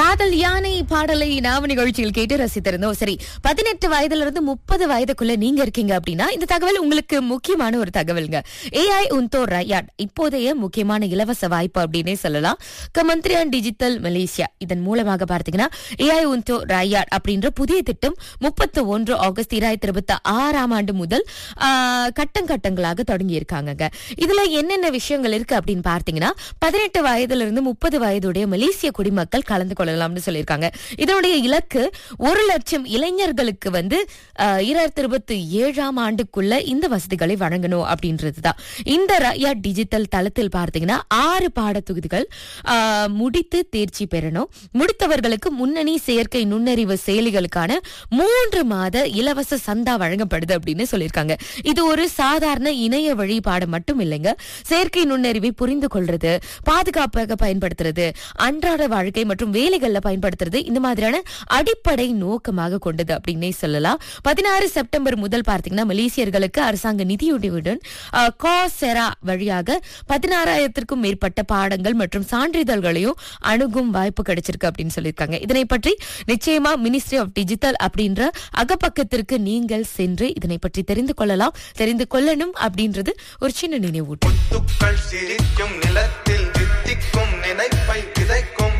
காதல் யானை பாடலை நாம நிகழ்ச்சியில் கேட்டு ரசித்திருந்தோம் சரி பதினெட்டு வயதுல இருந்து முப்பது வயதுக்குள்ள நீங்க இருக்கீங்க அப்படின்னா இந்த தகவல் உங்களுக்கு முக்கியமான ஒரு தகவல்ங்க ஏஐ உன்தோ ரயாட் இப்போதைய முக்கியமான இலவச வாய்ப்பு அப்படின்னே சொல்லலாம் கமந்திரியான் டிஜிட்டல் மலேசியா இதன் மூலமாக பார்த்தீங்கன்னா ஏஐ உன்தோ ரயாட் அப்படின்ற புதிய திட்டம் முப்பத்தி ஒன்று ஆகஸ்ட் இரண்டாயிரத்தி இருபத்தி ஆறாம் ஆண்டு முதல் ஆ, கட்டம் கட்டங்களாக தொடங்கி இருக்காங்க இதுல என்னென்ன விஷயங்கள் இருக்கு அப்படின்னு பார்த்தீங்கன்னா பதினெட்டு வயதுல இருந்து முப்பது வயதுடைய மலேசிய குடிமக்கள் கலந்து கொள்ளலாம்னு சொல்லியிருக்காங்க இதனுடைய இலக்கு ஒரு லட்சம் இளைஞர்களுக்கு வந்து ஆஹ், இரண்டாயிரத்தி இருபத்தி ஏழாம் ஆண்டுக்குள்ள இந்த வசதிகளை வழங்கணும் அப்படின்றதுதான் இந்த ரயா டிஜிட்டல் தளத்தில் பார்த்தீங்கன்னா ஆறு பாடத்தொகுதிகள் ஆஹ், முடித்து தேர்ச்சி பெறணும் முடித்தவர்களுக்கு முன்னணி செயற்கை நுண்ணறிவு செயலிகளுக்கான மூன்று மாத இலவச சந்தா வழங்கப்படுது அப்படின்னு சொல்லியிருக்காங்க இது ஒரு சாதாரண இணைய வழி பாடம் மட்டும் இல்லைங்க செயற்கை நுண்ணறிவை புரிந்து கொள்றது பாதுகாப்பாக பயன்படுத்துறது அன்றாட வாழ்க்கை மற்றும் வேலைகள்ல பயன்படுத்துறது இந்த மாதிரியான அடிப்படை நோக்கமாக கொண்டது அப்படின்னே சொல்லலாம் பதினாறு செப்டம்பர் முதல் பார்த்தீங்கன்னா மலேசியர்களுக்கு அரசாங்க நிதியுதவியுடன் அஹ், காசெரா வழியாக பதினாறாயிரத்திற்கும் மேற்பட்ட பாடங்கள் மற்றும் சான்றிதழ்களையும் அணுகும் வாய்ப்பு கிடைச்சிருக்கு அப்படின்னு சொல்லியிருக்காங்க இதனை பற்றி நிச்சயமா மினிஸ்ட்ரி ஆஃப் டிஜிட்டல் அப்படின்ற அகப்பக்கத்திற்கு நீங்கள் சென்று இதனை பற்றி தெரிந்து கொள்ளலாம் தெரிந்து கொள்ளணும் அப்படின்றது ஒரு சின்ன நினைவூட்டம் முத்துக்கள் சிரிக்கும் நிலத்தில் தித்திக்கும் நினைப்பை விதைக்கும்